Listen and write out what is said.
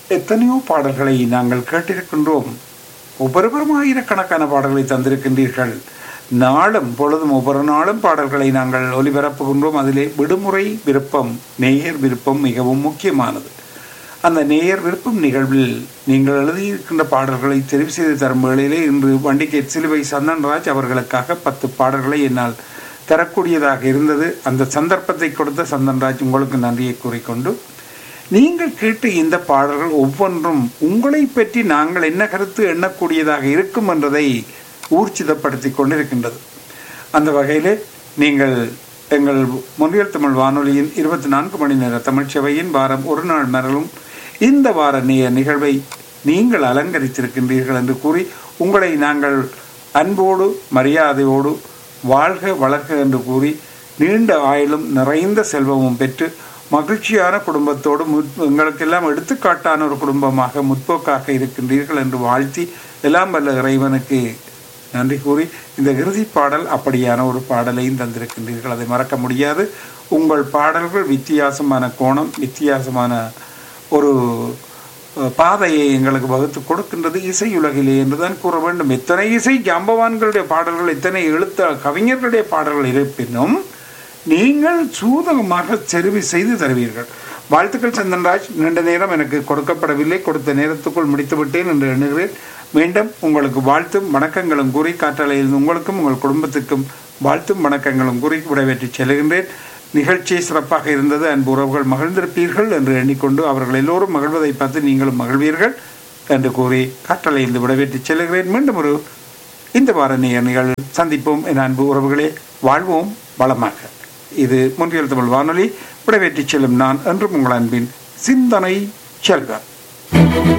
எத்தனையோ பாடல்களை நாங்கள் கேட்டிருக்கின்றோம் ஒவ்வொருவரும் ஆயிரக்கணக்கான பாடல்களை தந்திருக்கின்றீர்கள் நாளும் பொழுதும் ஒவ்வொரு நாளும் பாடல்களை நாங்கள் ஒலிபரப்புகின்றோம் அதிலே விடுமுறை விருப்பம் நேயர் விருப்பம் மிகவும் முக்கியமானது அந்த நேயர் விருப்பம் நிகழ்வில் நீங்கள் எழுதியிருக்கின்ற பாடல்களை தெரிவு செய்து தரும் வேளையிலே இன்று வண்டிகை சிலுவை சந்தன்ராஜ் அவர்களுக்காக பத்து பாடல்களை என்னால் தரக்கூடியதாக இருந்தது அந்த சந்தர்ப்பத்தை கொடுத்த சந்தன்ராஜ் உங்களுக்கு நன்றியை கூறிக்கொண்டு நீங்கள் கேட்ட இந்த பாடல்கள் ஒவ்வொன்றும் உங்களை பற்றி நாங்கள் என்ன கருத்து எண்ணக்கூடியதாக இருக்கும் என்றதை ஊர்ஜிதப்படுத்தி கொண்டிருக்கின்றது அந்த வகையிலே நீங்கள் எங்கள் முன்னியல் தமிழ் வானொலியின் இருபத்தி நான்கு மணி நேர தமிழ்ச்சபையின் வாரம் ஒரு நாள் மரலும் இந்த வார நேய நிகழ்வை நீங்கள் அலங்கரித்திருக்கின்றீர்கள் என்று கூறி உங்களை நாங்கள் அன்போடு மரியாதையோடு வாழ்க வளர்க என்று கூறி நீண்ட ஆயுளும் நிறைந்த செல்வமும் பெற்று மகிழ்ச்சியான குடும்பத்தோடு முத் எங்களுக்கெல்லாம் எடுத்துக்காட்டான ஒரு குடும்பமாக முற்போக்காக இருக்கின்றீர்கள் என்று வாழ்த்தி எல்லாம் வல்ல இறைவனுக்கு நன்றி கூறி இந்த இறுதி பாடல் அப்படியான ஒரு பாடலையும் தந்திருக்கின்றீர்கள் அதை மறக்க முடியாது உங்கள் பாடல்கள் வித்தியாசமான கோணம் வித்தியாசமான ஒரு அஹ், பாதையை எங்களுக்கு வகுத்து கொடுக்கின்றது இசையுலகிலே என்றுதான் கூற வேண்டும் எத்தனை இசை ஜாம்பவான்களுடைய பாடல்கள் எத்தனை எழுத்த கவிஞர்களுடைய பாடல்கள் இருப்பினும் நீங்கள் சூதகமாக செருவி செய்து தருவீர்கள் வாழ்த்துக்கள் சந்தன்ராஜ் நீண்ட நேரம் எனக்கு கொடுக்கப்படவில்லை கொடுத்த நேரத்துக்குள் முடித்து விட்டேன் என்று எண்ணுகிறேன் மீண்டும் உங்களுக்கு வாழ்த்தும் வணக்கங்களும் கூறி காற்றலையில் உங்களுக்கும் உங்கள் குடும்பத்துக்கும் வாழ்த்தும் வணக்கங்களும் கூறி விடைபெற்று செல்கின்றேன் நிகழ்ச்சி சிறப்பாக இருந்தது அன்பு உறவுகள் மகிழ்ந்திருப்பீர்கள் என்று எண்ணிக்கொண்டு அவர்கள் எல்லோரும் மகிழ்வதை பார்த்து நீங்களும் மகிழ்வீர்கள் என்று கூறி காற்றலையில் விடைபெற்று செல்கிறேன் மீண்டும் ஒரு இந்த வார நேய நிகழ்வில் சந்திப்போம் என் அன்பு உறவுகளே வாழ்வோம் வளமாக இது முன்றியல் தமிழ் வானொலி விடைபெற்றுச் செல்லும் நான் என்றும் உங்கள் அன்பின் சிந்தனை செல்வன்